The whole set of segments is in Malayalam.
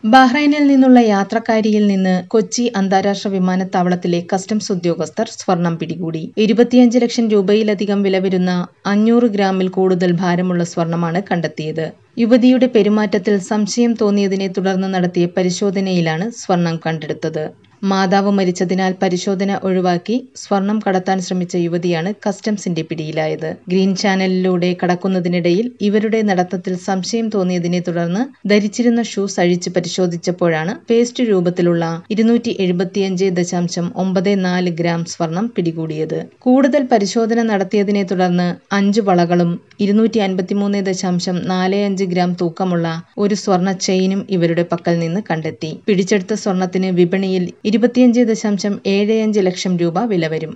ബഹ്റൈനിൽ നിന്നുള്ള യാത്രക്കാരിയിൽ നിന്ന് കൊച്ചി അന്താരാഷ്ട്ര വിമാനത്താവളത്തിലെ കസ്റ്റംസ് ഉദ്യോഗസ്ഥർ സ്വർണം പിടികൂടി ഇരുപത്തിയഞ്ച് ലക്ഷം രൂപയിലധികം വില വരുന്ന അഞ്ഞൂറ് ഗ്രാമിൽ കൂടുതൽ ഭാരമുള്ള സ്വർണമാണ് കണ്ടെത്തിയത് യുവതിയുടെ പെരുമാറ്റത്തിൽ സംശയം തോന്നിയതിനെ തുടർന്ന് നടത്തിയ പരിശോധനയിലാണ് സ്വർണം കണ്ടെടുത്തത് മാതാവ് മരിച്ചതിനാൽ പരിശോധന ഒഴിവാക്കി സ്വർണം കടത്താൻ ശ്രമിച്ച യുവതിയാണ് കസ്റ്റംസിന്റെ പിടിയിലായത് ഗ്രീൻ ചാനലിലൂടെ കടക്കുന്നതിനിടയിൽ ഇവരുടെ നടത്തത്തിൽ സംശയം തോന്നിയതിനെ തുടർന്ന് ധരിച്ചിരുന്ന ഷൂസ് അഴിച്ച് പരിശോധിച്ചപ്പോഴാണ് പേസ്റ്റ് രൂപത്തിലുള്ള ഇരുന്നൂറ്റി എഴുപത്തിയഞ്ച് ദശാംശം ഒമ്പത് നാല് ഗ്രാം സ്വർണം പിടികൂടിയത് കൂടുതൽ പരിശോധന നടത്തിയതിനെ തുടർന്ന് അഞ്ച് വളകളും ഇരുന്നൂറ്റി അൻപത്തിമൂന്ന് ദശാംശം നാല് അഞ്ച് ഗ്രാം തൂക്കമുള്ള ഒരു സ്വർണ്ണ ചെയിനും ഇവരുടെ പക്കൽ നിന്ന് കണ്ടെത്തി പിടിച്ചെടുത്ത സ്വർണത്തിന് വിപണിയിൽ ഇരുപത്തിയഞ്ച് ദശാംശം ഏഴ് അഞ്ച് ലക്ഷം രൂപ വില വരും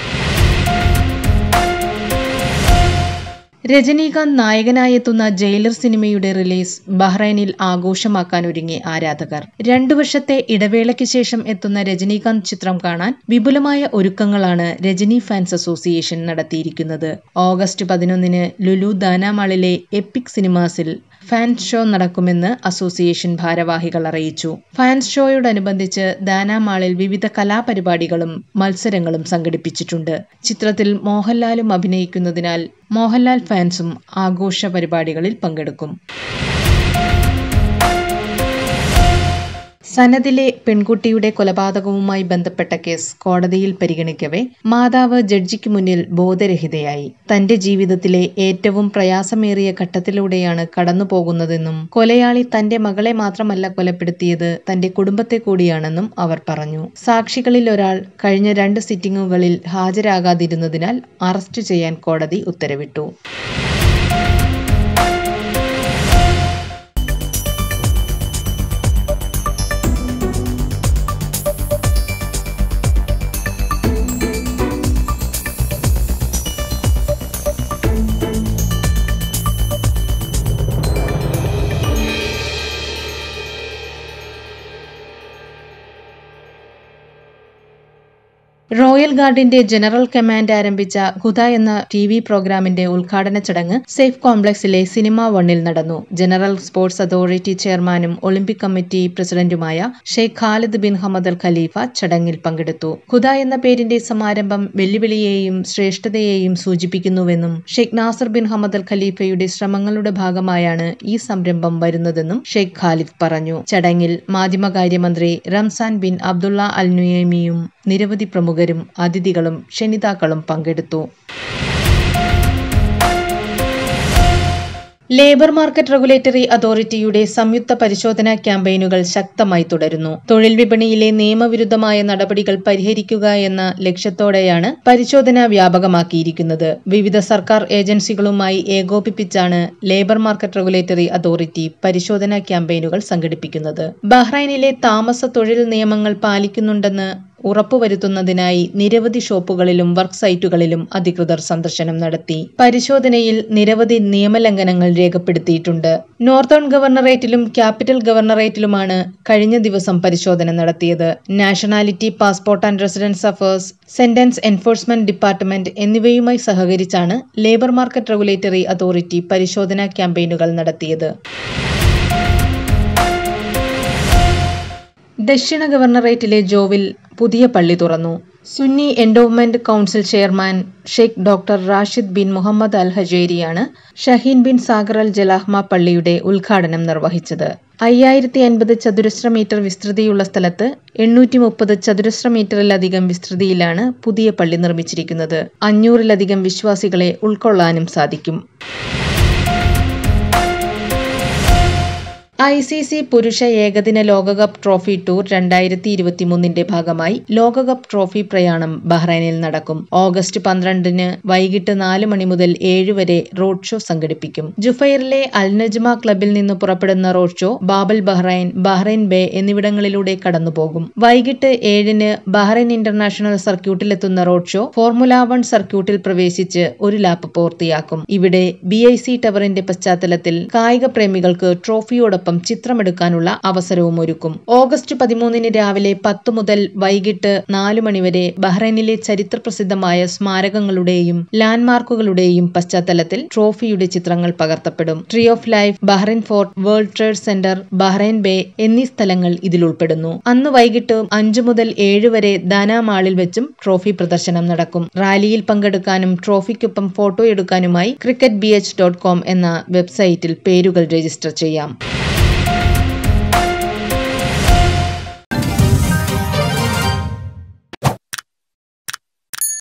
രജനീകാന്ത് നായകനായെത്തുന്ന ജയിലർ സിനിമയുടെ റിലീസ് ബഹ്റൈനിൽ ആഘോഷമാക്കാൻ ഒരുങ്ങി ആരാധകർ രണ്ടു വർഷത്തെ ഇടവേളയ്ക്ക് ശേഷം എത്തുന്ന രജനീകാന്ത് ചിത്രം കാണാൻ വിപുലമായ ഒരുക്കങ്ങളാണ് രജനി ഫാൻസ് അസോസിയേഷൻ നടത്തിയിരിക്കുന്നത് ഓഗസ്റ്റ് പതിനൊന്നിന് ലുലു ദാനാമാളിലെ എപ്പിക് സിനിമാസിൽ ഫാൻസ് ഷോ നടക്കുമെന്ന് അസോസിയേഷൻ ഭാരവാഹികൾ അറിയിച്ചു ഫാൻസ് ഷോയോടനുബന്ധിച്ച് ദാനാമാളിൽ വിവിധ കലാപരിപാടികളും മത്സരങ്ങളും സംഘടിപ്പിച്ചിട്ടുണ്ട് ചിത്രത്തിൽ മോഹൻലാലും അഭിനയിക്കുന്നതിനാൽ മോഹൻലാൽ ഫാൻസും ആഘോഷ പരിപാടികളിൽ പങ്കെടുക്കും സനദിലെ പെൺകുട്ടിയുടെ കൊലപാതകവുമായി ബന്ധപ്പെട്ട കേസ് കോടതിയിൽ പരിഗണിക്കവേ മാതാവ് ജഡ്ജിക്ക് മുന്നിൽ ബോധരഹിതയായി തന്റെ ജീവിതത്തിലെ ഏറ്റവും പ്രയാസമേറിയ ഘട്ടത്തിലൂടെയാണ് കടന്നുപോകുന്നതെന്നും കൊലയാളി തന്റെ മകളെ മാത്രമല്ല കൊലപ്പെടുത്തിയത് തന്റെ കുടുംബത്തെ കൂടിയാണെന്നും അവർ പറഞ്ഞു സാക്ഷികളിൽ ഒരാൾ കഴിഞ്ഞ രണ്ട് സിറ്റിംഗുകളിൽ ഹാജരാകാതിരുന്നതിനാൽ അറസ്റ്റ് ചെയ്യാൻ കോടതി ഉത്തരവിട്ടു റോയൽ ഗാർഡിന്റെ ജനറൽ കമാൻഡ് ആരംഭിച്ച ഹുദ എന്ന ടി വി പ്രോഗ്രാമിന്റെ ഉദ്ഘാടന ചടങ്ങ് സേഫ് കോംപ്ലക്സിലെ സിനിമ വണ്ണിൽ നടന്നു ജനറൽ സ്പോർട്സ് അതോറിറ്റി ചെയർമാനും ഒളിമ്പിക് കമ്മിറ്റി പ്രസിഡന്റുമായ Sheikh Khalid bin Hamad Al Khalifa ചടങ്ങിൽ പങ്കെടുത്തു ഹുദ എന്ന പേരിന്റെ സമാരംഭം വെല്ലുവിളിയെയും ശ്രേഷ്ഠതയെയും സൂചിപ്പിക്കുന്നുവെന്നും Sheikh Nasser bin Hamad Al ഖലീഫയുടെ ശ്രമങ്ങളുടെ ഭാഗമായാണ് ഈ സംരംഭം വരുന്നതെന്നും ഷെയ്ഖ് ഖാലിദ് പറഞ്ഞു ചടങ്ങിൽ മാധ്യമകാര്യമന്ത്രി റംസാൻ ബിൻ അബ്ദുള്ള അൽ നുയേമിയും നിരവധി പ്രമുഖരും അതിഥികളും ക്ഷണിതാക്കളും പങ്കെടുത്തു ലേബർ മാർക്കറ്റ് റെഗുലേറ്ററി അതോറിറ്റിയുടെ സംയുക്ത പരിശോധനാ ക്യാമ്പയിനുകൾ ശക്തമായി തുടരുന്നു തൊഴിൽ വിപണിയിലെ നിയമവിരുദ്ധമായ നടപടികൾ പരിഹരിക്കുക എന്ന ലക്ഷ്യത്തോടെയാണ് പരിശോധന വ്യാപകമാക്കിയിരിക്കുന്നത് വിവിധ സർക്കാർ ഏജൻസികളുമായി ഏകോപിപ്പിച്ചാണ് ലേബർ മാർക്കറ്റ് റെഗുലേറ്ററി അതോറിറ്റി പരിശോധനാ ക്യാമ്പയിനുകൾ സംഘടിപ്പിക്കുന്നത് ബഹ്റൈനിലെ താമസ തൊഴിൽ നിയമങ്ങൾ പാലിക്കുന്നുണ്ടെന്ന് ഉറപ്പുവരുത്തുന്നതിനായി നിരവധി ഷോപ്പുകളിലും വർക്ക് സൈറ്റുകളിലും അധികൃതർ സന്ദർശനം നടത്തി പരിശോധനയിൽ നിരവധി നിയമലംഘനങ്ങൾ രേഖപ്പെടുത്തിയിട്ടുണ്ട് നോർത്തേൺ ഗവർണറേറ്റിലും ക്യാപിറ്റൽ ഗവർണറേറ്റിലുമാണ് കഴിഞ്ഞ ദിവസം പരിശോധന നടത്തിയത് nationality passport and residence affairs sentence enforcement department എന്നിവയുമായി സഹകരിച്ചാണ് ലേബർ മാർക്കറ്റ് റെഗുലേറ്ററി അതോറിറ്റി പരിശോധനാ ക്യാമ്പയിനുകൾ നടത്തിയത് ദക്ഷിണ ഗവർണറേറ്റിലെ ജോവിൽ പുതിയ പള്ളി തുറന്നു Sunni endowment council chairman Sheikh doctor Rashid bin Mohammed Al ഹജേരിയാണ് Shaheen bin Saqr Al Jalahma പള്ളിയുടെ ഉദ്ഘാടനം നിർവഹിച്ചത് അയ്യായിരത്തി അൻപത് ചതുരശ്ര മീറ്റർ വിസ്തൃതിയുള്ള സ്ഥലത്ത് എണ്ണൂറ്റി മുപ്പത് ചതുരശ്ര മീറ്ററിലധികം വിസ്തൃതിയിലാണ് പുതിയ പള്ളി നിർമ്മിച്ചിരിക്കുന്നത് അഞ്ഞൂറിലധികം വിശ്വാസികളെ ഉൾക്കൊള്ളാനും സാധിക്കും ഐ സി സി പുരുഷ ഏകദിന ലോകകപ്പ് ട്രോഫി ടൂർ രണ്ടായിരത്തി ഇരുപത്തിമൂന്നിന്റെ ഭാഗമായി ലോകകപ്പ് ട്രോഫി പ്രയാണം ബഹ്റൈനിൽ നടക്കും ഓഗസ്റ്റ് പന്ത്രണ്ടിന് വൈകിട്ട് നാല് മണി മുതൽ ഏഴ് വരെ റോഡ് ഷോ സംഘടിപ്പിക്കും ജുഫൈറിലെ അൽ നജ്മ ക്ലബിൽ നിന്ന് പുറപ്പെടുന്ന road show Bab al Bahrain Bahrain bay എന്നിവിടങ്ങളിലൂടെ കടന്നുപോകും വൈകിട്ട് ഏഴിന് ബഹ്റൈൻ ഇന്റർനാഷണൽ സർക്യൂട്ടിലെത്തുന്ന റോഡ് ഷോ ഫോർമുല വൺ സർക്യൂട്ടിൽ പ്രവേശിച്ച് ഒരു ലാപ്പ് പൂർത്തിയാക്കും ഇവിടെ ബി ഐ സി ടവറിന്റെ പശ്ചാത്തലത്തിൽ കായിക പ്രേമികൾക്ക് ട്രോഫിയോടൊപ്പം ചിത്രമെടുക്കാനുള്ള അവസരവും ഒരുക്കും ഓഗസ്റ്റ് പതിമൂന്നിന് രാവിലെ പത്ത് മുതൽ വൈകിട്ട് നാല് മണിവരെ ബഹ്റൈനിലെ ചരിത്രപ്രസിദ്ധമായ സ്മാരകങ്ങളുടെയും ലാൻഡ്മാർക്കുകളുടെയും പശ്ചാത്തലത്തിൽ ട്രോഫിയുടെ ചിത്രങ്ങൾ പകർത്തപ്പെടും tree of life Bahrain fort world trade centre Bahrain bay എന്നീ സ്ഥലങ്ങൾ ഇതിൽ ഉൾപ്പെടുന്നു അന്ന് വൈകിട്ട് അഞ്ചു മുതൽ ഏഴ് വരെ ദാന മാളിൽ വെച്ചും ട്രോഫി പ്രദർശനം നടക്കും റാലിയിൽ പങ്കെടുക്കാനും ട്രോഫിക്കൊപ്പം ഫോട്ടോ എടുക്കാനുമായി cricket B H dot com എന്ന വെബ്സൈറ്റിൽ പേരുകൾ രജിസ്റ്റർ ചെയ്യാം